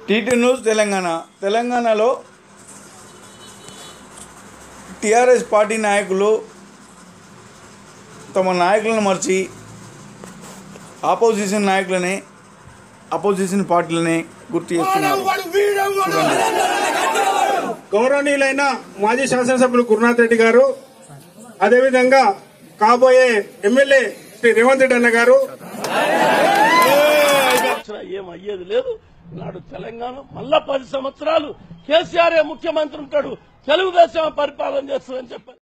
TT news Telangana తెలంగాణలో TRS party నాయకులు తమ నాయకులను మర్చి ఆపోజిషన్ నాయకులని అపోజిషన్ పార్టీలని గుర్తు చేస్తున్నారు గౌరవనీయులైన మాజీ శాసనసభ్యులు గురునాథ్ రెడ్డి గారు అదేవిధంగా కాబోయే ఎమ్మెల్యే శ్రీ రేవంత్ రెడ్డి అన్న గారు సంవత్సరం ఏం అయ్యేది లేదు నాడు తెలంగాణ మళ్ళా పది సంవత్సరాలు కేసీఆర్ ముఖ్యమంత్రి ఉంటాడు తెలుగుదేశం పరిపాలన చేస్తుందని చెప్పారు